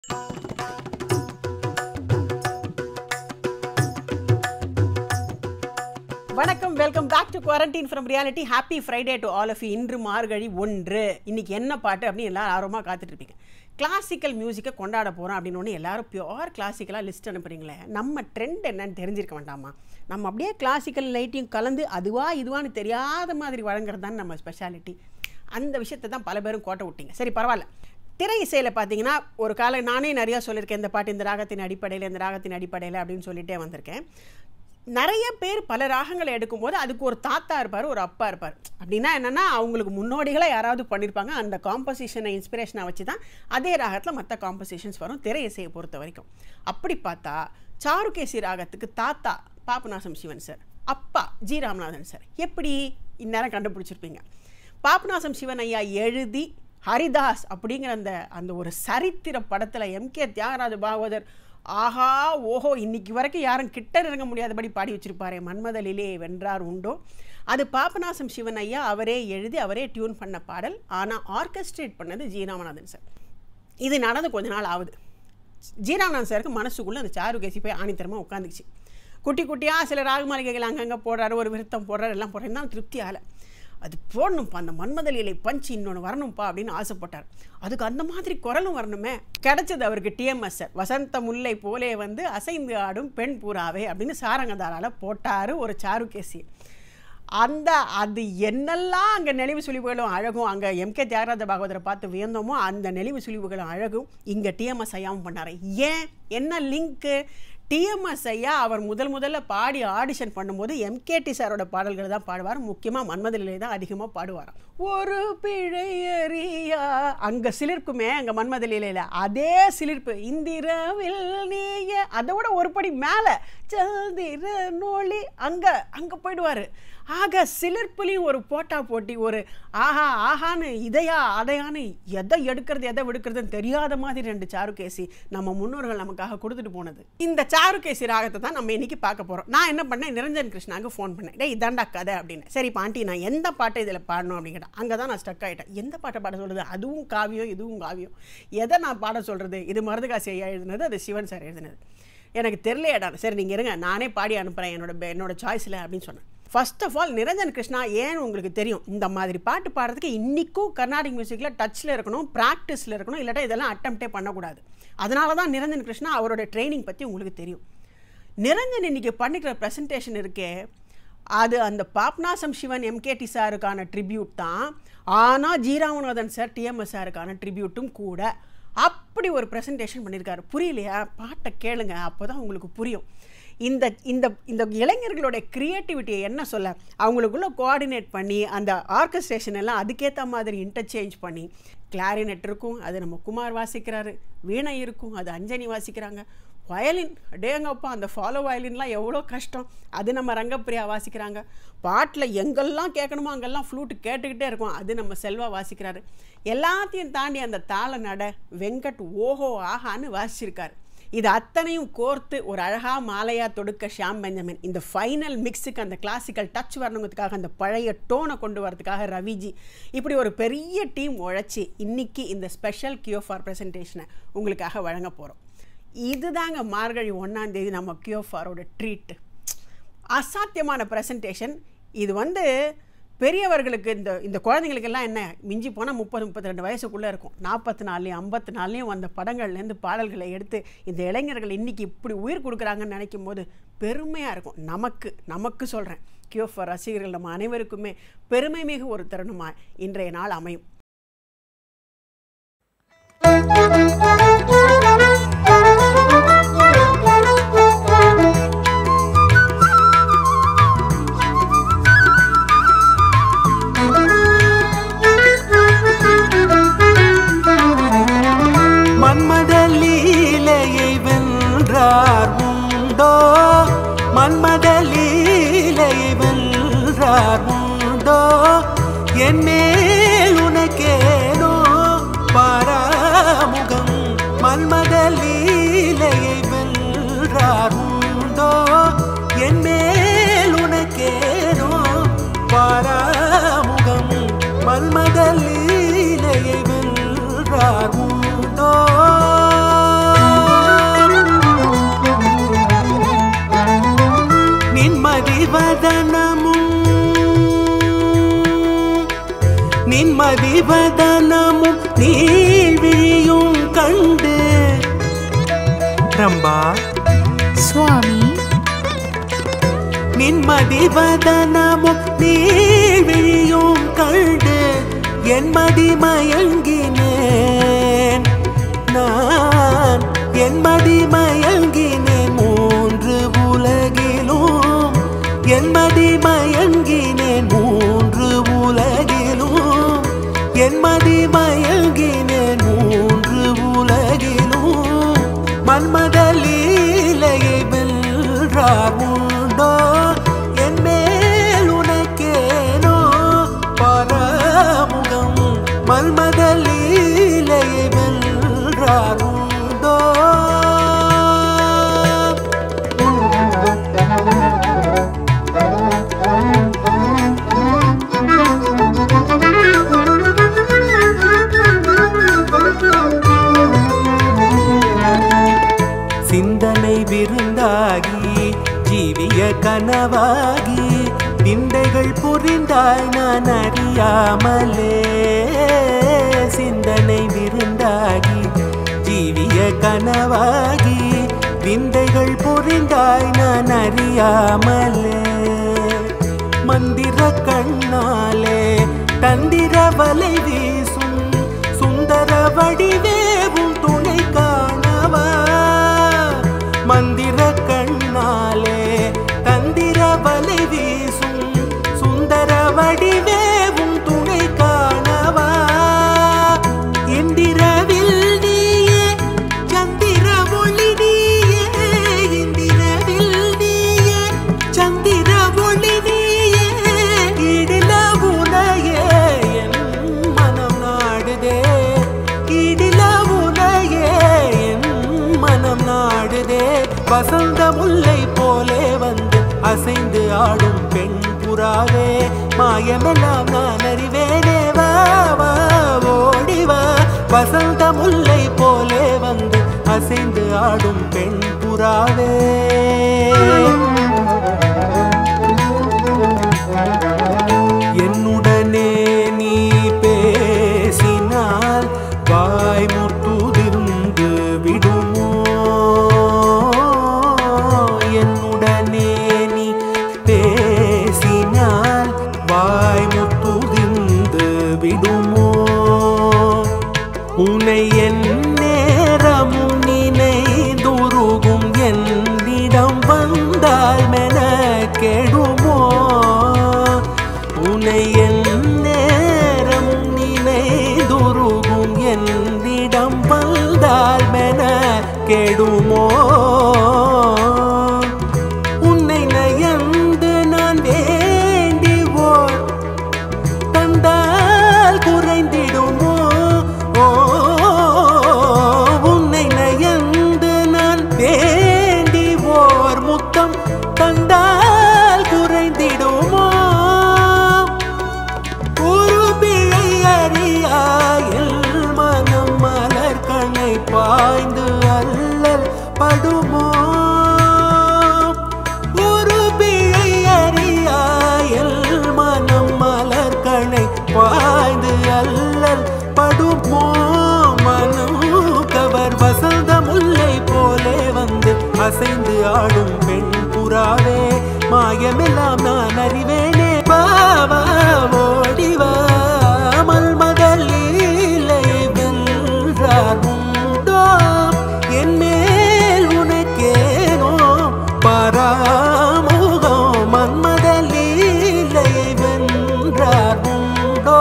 வணக்கம் welcome back to quarantine from reality happy Friday to all of இன்று மார்கழி ஒன்று இன்னைக்கு என்ன பாட்டு அப்படின்னு எல்லாரும் ஆர்வமாக காத்துட்டு இருப்பீங்க கிளாசிக்கல் மியூசிக்கை கொண்டாட போகிறோம் அப்படின்னு ஒன்று எல்லாரும் பியோர் கிளாசிக்கலாக லிஸ்ட் அனுப்புறீங்களே நம்ம ட்ரெண்ட் என்னன்னு தெரிஞ்சிருக்க வேண்டாமா நம்ம அப்படியே கிளாசிக்கல் லைட்டையும் கலந்து அதுவா இதுவான்னு தெரியாத மாதிரி வழங்குறது தான் நம்ம ஸ்பெஷாலிட்டி அந்த விஷயத்தை தான் பல பேரும் கோட்டை விட்டீங்க சரி பரவாயில்ல திரை இசையில் பார்த்தீங்கன்னா ஒரு காலம் நானே நிறையா சொல்லியிருக்கேன் இந்த பாட்டு இந்த ராகத்தின் அடிப்படையில் இந்த ராகத்தின் அடிப்படையில் அப்படின்னு சொல்லிட்டே வந்திருக்கேன் நிறைய பேர் பல ராகங்களை எடுக்கும்போது அதுக்கு ஒரு தாத்தா இருப்பார் ஒரு அப்பா இருப்பார் அப்படின்னா என்னென்னா அவங்களுக்கு முன்னோடிகளாக யாராவது பண்ணியிருப்பாங்க அந்த காம்போசிஷனை இன்ஸ்பிரேஷனை வச்சு தான் அதே ராகத்தில் மற்ற காம்போசிஷன்ஸ் வரும் திரை இசையை பொறுத்த வரைக்கும் அப்படி பார்த்தா சாருகேசி ராகத்துக்கு தாத்தா பாபநாசம் சிவன் சார் அப்பா ஜி ராமநாதன் சார் எப்படி இந்நேரம் கண்டுபிடிச்சிருப்பீங்க பாபநாசம் சிவன் ஐயா எழுதி ஹரிதாஸ் அப்படிங்கிற அந்த அந்த ஒரு சரித்திர படத்தில் எம்கே தியாகராஜ பாகவதர் ஆஹா ஓஹோ இன்னைக்கு வரைக்கும் யாரும் கிட்ட நெருங்க முடியாதபடி பாடி வச்சிருப்பாரே மன்மதலிலே வென்றார் உண்டோ அது பாபநாசம் சிவன் ஐயா அவரே எழுதி அவரே டியூன் பண்ண பாடல் ஆனால் ஆர்கெஸ்ட்ரேட் பண்ணது ஜி ராமநாதன் சார் இது நடந்து கொஞ்ச நாள் ஆகுது ஜி ராமநாதன் சாருக்கு மனசுக்குள்ளே அந்த சாருகேசி போய் ஆணித்தரமாக உட்காந்துச்சு குட்டி குட்டியாக சில ராக மாளிகைகள் அங்கங்கே போடுறாரு ஒரு விருத்தம் போடுறாரு எல்லாம் போடுறாரு இருந்தாலும் திருப்தி ஆகலை அது போடணும்ப்பா அந்த மன்மதலியலை பஞ்சு இன்னொன்று வரணும்ப்பா அப்படின்னு ஆசைப்பட்டார் அதுக்கு அந்த மாதிரி குரலும் வரணுமே கிடைச்சது அவருக்கு டிஎம்எஸ் சார் வசந்த முல்லை போலே வந்து அசைந்து ஆடும் பெண் பூராவே அப்படின்னு சாரங்கதாரால் போட்டார் ஒரு சாருகேசி அந்த அது என்னெல்லாம் அங்கே நெளிவு சுழிவுகளும் அழகும் அங்கே எம்கே தியாகராஜ பாகவதரை பார்த்து வியந்தோமோ அந்த நெளிவு சுழிவுகளும் அழகும் இங்கே டிஎம்எஸ் ஐயாவும் பண்ணார் ஏன் என்ன லிங்க்கு டிஎம்எஸ் ஐயா அவர் முதல் முதல்ல பாடி ஆடிஷன் பண்ணும்போது எம்கேடி சாரோட பாடல்கள் தான் பாடுவார் முக்கியமாக மன்மதலிலே தான் அதிகமாக பாடுவாராம் ஒரு பிழையறியா அங்கே சிலிர்க்குமே அங்கே மன்மதலிலையில் அதே சிலிர்ப்பு இந்திரவில் நீய அதை விட ஒரு படி மேலே சந்திர நோழி அங்கே அங்கே போயிடுவார் ஆக சிலிர்ப்புலேயும் ஒரு போட்டா போட்டி ஒரு ஆஹா ஆஹான்னு இதையா அதையான்னு எதை எடுக்கிறது எதை விடுக்கிறதுன்னு தெரியாத மாதிரி ரெண்டு சாருகேசி நம்ம முன்னோர்கள் நமக்காக கொடுத்துட்டு போனது இந்த சாருகேசி ராகத்தை தான் நம்ம இன்னைக்கு பார்க்க போகிறோம் நான் என்ன பண்ணேன் நிரஞ்சன் கிருஷ்ணாவுக்கு ஃபோன் பண்ணேன் டே இதாண்டா கதை அப்படின்னு சரி பாண்டி நான் எந்த பாட்டை இதில் பாடணும் அப்படின்னு கேட்டேன் அங்கே தான் நான் ஸ்டக் ஆகிட்டேன் எந்த பாட்டை பாட சொல்கிறது அதுவும் காவியம் இதுவும் காவியம் எதை நான் பாட சொல்கிறது இது மருதுகாசி ஐயா எழுதுனது அது சிவன் சார் எழுதுனது எனக்கு தெரியலையடா சரி நீங்கள் இருங்க நானே பாடி அனுப்புகிறேன் என்னோட என்னோட சாய்ஸில் அப்படின்னு சொன்னேன் first of all Niranjan Krishna ஏன்னு உங்களுக்கு தெரியும் இந்த மாதிரி பாட்டு பாடுறதுக்கு இன்றைக்கும் கர்நாடிக் மியூசிக்கில் டச்சில் இருக்கணும் ப்ராக்டிஸில் இருக்கணும் இல்லாட்டா இதெல்லாம் அட்டம்ப்டே பண்ணக்கூடாது அதனால தான் நிரஞ்சன் கிருஷ்ணா அவரோட ட்ரைனிங் பற்றி உங்களுக்கு தெரியும் நிரஞ்சன் இன்றைக்கி பண்ணிக்கிற ப்ரெசன்டேஷன் இருக்கே அது அந்த பாப்நாசம் சிவன் எம்கேடி சாருக்கான ட்ரிபியூட் தான் ஆனால் ஜீராமநாதன் சார் டிஎம்எஸ் சாருக்கான ட்ரிபியூட்டும் கூட அப்படி ஒரு ப்ரெசன்டேஷன் பண்ணியிருக்காரு புரியலையா பாட்டை கேளுங்க அப்போ தான் உங்களுக்கு புரியும் இந்த இந்த இந்த இளைஞர்களோட க்ரியேட்டிவிட்டியை என்ன சொல்ல அவங்களுக்குள்ள கோஆர்டினேட் பண்ணி அந்த ஆர்கஸ்ட்ரேஷன் எல்லாம் அதுக்கேற்ற மாதிரி இன்டர்சேஞ்ச் பண்ணி கிளாரினெட் இருக்கும் அது நம்ம குமார் வாசிக்கிறாரு வீணை இருக்கும் அது அஞ்சனி வாசிக்கிறாங்க வயலின் டேங்கப்பா அந்த ஃபாலோ வயலின்லாம் எவ்வளோ கஷ்டம் அது நம்ம ரங்கப்பிரியா வாசிக்கிறாங்க பாட்டில் எங்கெல்லாம் கேட்கணுமோ அங்கெல்லாம் ஃப்ளூட்டு கேட்டுக்கிட்டே இருக்கும் அது நம்ம செல்வா வாசிக்கிறாரு எல்லாத்தையும் தாண்டி அந்த தாள நட வெங்கட் ஓஹோ ஆஹான்னு வாசிச்சிருக்காரு இது அத்தனையும் கோர்த்து ஒரு அழகாக மாலையாக தொடுக்க ஷாம் பெஞ்சமின் இந்த ஃபைனல் மிக்ஸுக்கு அந்த கிளாசிக்கல் டச் வரணுங்கிறதுக்காக அந்த பழைய டோனை கொண்டு வரதுக்காக ரவிஜி இப்படி ஒரு பெரிய டீம் உழைச்சி இன்னைக்கு இந்த ஸ்பெஷல் கியோ ஃபார் ப்ரெசன்டேஷனை உங்களுக்காக வழங்க போகிறோம் இதுதாங்க மார்கழி ஒன்றாந்தேதி நம்ம கியோஃபாரோட ட்ரீட்டு அசாத்தியமான ப்ரெசன்டேஷன் இது வந்து பெரியவர்களுக்கு இந்த இந்த குழந்தைங்களுக்கெல்லாம் என்ன மிஞ்சி போனால் முப்பது முப்பத்தி ரெண்டு வயசுக்குள்ளே இருக்கும் நாற்பத்தி நாலுலேயும் ஐம்பத்தி நாலுலேயும் வந்த படங்கள்லேருந்து பாடல்களை எடுத்து இந்த இளைஞர்கள் இன்றைக்கி இப்படி உயிர் கொடுக்குறாங்கன்னு நினைக்கும் போது பெருமையாக இருக்கும் நமக்கு நமக்கு சொல்கிறேன் கியோஃபர் ரசிகர்கள் நம்ம அனைவருக்குமே பெருமை மிகு ஒரு தருணமாக இன்றைய நாள் அமையும் மன்மதலீலையை வென்றார் உண்டோ மன்மதலீலையை வென்றார் உண்டோ என் மேல் உனக்கேனோ பாராமுகம் மன்மதலீலையை வென்றார் உண்டோ என் மேல் உனக்கேனோ பாராமுகம் மன்மதலீலையை வென்றார் உண்டோ மதிவதனமும் நீழ்விழியும் கண்டு ரம்பா சுவாமி நின்மதிவதனமும் நீழ்விழியும் கண்டு என் மதிமயங்கினேன் நான் என் மதிமயங்கினேன் மூன்று உலகிலும் என் மதிமயங்கினேன் மூன்று உலகிலும் என் மதிமயங்கினேன் மூன்று உலகிலும் மன்மத லீலையை வென்றார் உண்டோ என் மேல் உனக்கேனோ பரமுகம் மன்மத லீலையை வென்றார் உண்டோ சிந்தனை விருந்தாகி ஜீவிய கனவாகி விந்தைகள் புரிந்தாய் நான் அறியாமலே சிந்தனை விருந்தாகி ஜீவிய கனவாகி விந்தைகள் புரிந்தாய் நான் அறியாமலே மந்திர கண்ணாலே தந்திர வலை வீசும் சுந்தர வடிவேவும் துணை காணவா மந்திர கண்ணாலே தந்திர வலை வீசும் சுந்தர வடிவேவும் துணை காணவா இந்திரவில் நீயே சந்திர ஒளி நீயே இந்திரவில் நீயே சந்திர ஒளி நீயே இடில உனையே என் மனம் நாடுதே இடில உனையே என் மனம் நாடுதே வசந்த முல்லை போலே வந்து அசைந்து ஆடும் பெண் புறாவே மாயமெல்லாம் நான் அறிவேனே வா வா ஓடி வா வசந்த முல்லை போலே வந்து அசைந்து ஆடும் பெண் புறாவே என்னுடனே நீ பேசினால் வாய் முத்துதிர்ந்து விடுமோ என்னுடனே நீ பேசினால் வாய் முத்துதிர்ந்து விடுமோ உனை என் நேரமும் நினைந்துருகும் என்னிடம் வந்தால் மென கெடுமோ உனை என் நேரமும் நினைந்துருகும் என்னிடம் வந்தால் மென கெடுமோ உன்னை நயந்து நான் வேண்டி ஓர் தந்தால் குறைந்திடுமோ ஓ உன்னை நயந்து நான் வேண்டி ஓர் முத்தம் தந்தால் குறைந்திடுமோ ஒரு பிழை அறியாயில் மனம் மலர் கண்ணை பாய்ந்து அல்லல் படுமோ ஒரு பிழை அறியாயில் மனம் மலர் கணை பாய்ந்து அல்லல் படுமோ மனம் கவர் வசந்த முல்லை போலே வந்து அசைந்து ஆடும் பெண் புறாவே மாயமெல்லாம் நான் அறிவேனே பாவா ஓடிவா மல்மகள் லீலை வென்றார் உண்டோ என் மேல் உனக்கேனோ பராமுகம் மன்மத லீலை வென்றார் உண்டோ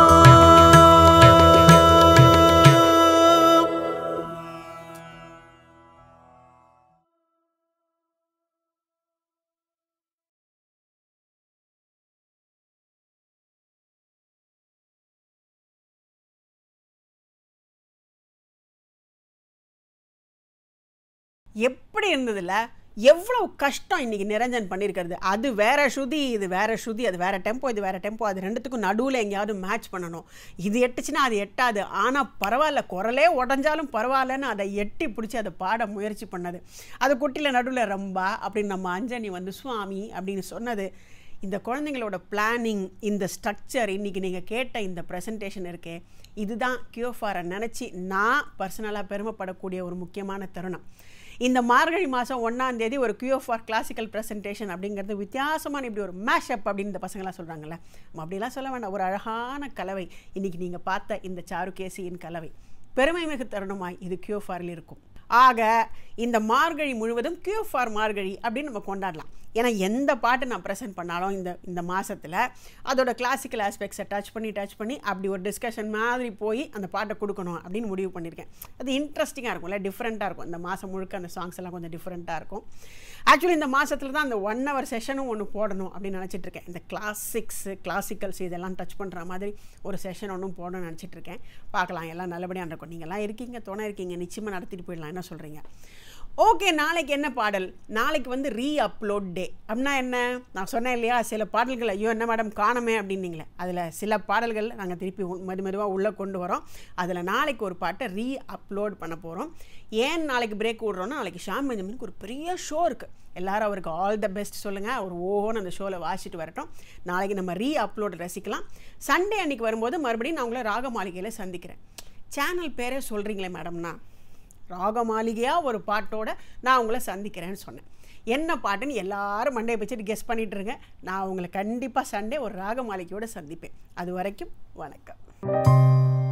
எப்படி இருந்ததுல எவ்வளவு கஷ்டம் இன்னைக்கு நிரஞ்சன் பண்ணியிருக்கிறது அது வேற ஸ்ருதி இது வேற ஸ்ருதி அது வேற டெம்போ இது வேற டெம்போ அது ரெண்டுத்துக்கும் நடுவில் எங்கேயாவது மேட்ச் பண்ணணும் இது எட்டுச்சுன்னா அது எட்டாது ஆனால் பரவாயில்ல குரலே உடஞ்சாலும் பரவாயில்லன்னு அதை எட்டி பிடிச்சி அதை பாட முயற்சி பண்ணது அது குட்டியில் நடுவில் ரம்பா அப்படின்னு நம்ம அஞ்சனி வந்து சுவாமி அப்படின்னு சொன்னது இந்த குழந்தைங்களோட பிளானிங் இந்த ஸ்ட்ரக்சர் இன்றைக்கி நீங்கள் கேட்ட இந்த ப்ரெசன்டேஷன் இருக்கே இதுதான் கியோஃபாரை நினச்சி நான் பர்சனலாக பெருமைப்படக்கூடிய ஒரு முக்கியமான தருணம் இந்த மார்கழி மாதம் ஒன்றாம் தேதி ஒரு கியூஎஃப்ஆர் கிளாசிக்கல் ப்ரெசன்டேஷன் அப்படிங்கிறது வித்தியாசமான இப்படி ஒரு மேஷப் அப்படின்னு இந்த பசங்களாம் சொல்கிறாங்கல்ல நம்ம அப்படிலாம் சொல்ல வேண்டாம் ஒரு அழகான கலவை இன்றைக்கி நீங்கள் பார்த்த இந்த சாருகேசியின் கலவை பெருமை மிகு தருணமாய் இது கியூஎஃப்ஆரில் இருக்கும் ஆக இந்த மார்கழி முழுவதும் கியூஎஃப்ஆர் மார்கழி அப்படின்னு நம்ம கொண்டாடலாம் ஏன்னா எந்த பாட்டு நான் ப்ரெசென்ட் பண்ணாலும் இந்த இந்த மாதத்தில் அதோட கிளாசிக்கல் ஆஸ்பெக்ட்ஸை டச் பண்ணி டச் பண்ணி அப்படி ஒரு டிஸ்கஷன் மாதிரி போய் அந்த பாட்டை கொடுக்கணும் அப்படின்னு முடிவு பண்ணியிருக்கேன் அது இன்ட்ரெஸ்டிங்காக இருக்கும்ல டிஃப்ரெண்ட்டாக இருக்கும் இந்த மாதம் முழுக்க அந்த சாங்ஸ் எல்லாம் கொஞ்சம் டிஃப்ரெண்ட்டாக இருக்கும் ஆக்சுவலி இந்த மாதத்தில் தான் அந்த ஒன் ஹவர் செஷனும் ஒன்று போடணும் அப்படின்னு நினச்சிட்டு இருக்கேன் இந்த கிளாசிக்ஸு கிளாசிக்கல்ஸ் இதெல்லாம் டச் பண்ணுற மாதிரி ஒரு செஷன் ஒன்றும் போடணும்னு நினச்சிட்டு இருக்கேன் பார்க்கலாம் எல்லாம் நல்லபடியாக இருக்கும் நீங்கள்லாம் இருக்கீங்க துணை இருக்கீங்க நிச்சயமாக நடத்திட்டு போயிடலாம் என்ன சொல்கிறீங்க ஓகே நாளைக்கு என்ன பாடல் நாளைக்கு வந்து ரீ அப்லோட் டே அப்படின்னா என்ன நான் சொன்னேன் இல்லையா சில பாடல்கள் ஐயோ என்ன மேடம் காணமே அப்படின்னீங்களே அதில் சில பாடல்கள் நாங்கள் திருப்பி உ- மெது மெதுவாக உள்ளே கொண்டு வரோம் அதில் நாளைக்கு ஒரு பாட்டை ரீ அப்லோட் பண்ண போகிறோம் ஏன் நாளைக்கு பிரேக் விடுறோன்னா நாளைக்கு ஷாம் பெஞ்சமினுக்கு ஒரு பெரிய ஷோ இருக்குது எல்லாரும் அவருக்கு ஆல் த பெஸ்ட் சொல்லுங்கள் அவர் ஓஹோன்னு அந்த ஷோவில் வாசிட்டு வரட்டும் நாளைக்கு நம்ம ரீ அப்லோட் ரசிக்கலாம் சண்டே அன்னைக்கு வரும்போது மறுபடியும் நான் உங்களை ராக மாளிகையில் சந்திக்கிறேன் சேனல் பேரே சொல்கிறீங்களே மேடம்னா ராக மாளிகையாக ஒரு பாட்டோட நான் உங்களை சந்திக்கிறேன்னு சொன்னேன் என்ன பாட்டுன்னு எல்லாரும் மண்டையை வச்சுட்டு கெஸ் பண்ணிட்டு இருங்க நான் உங்களை கண்டிப்பாக சண்டே ஒரு ராக மாளிகையோட சந்திப்பேன் அது வரைக்கும் வணக்கம்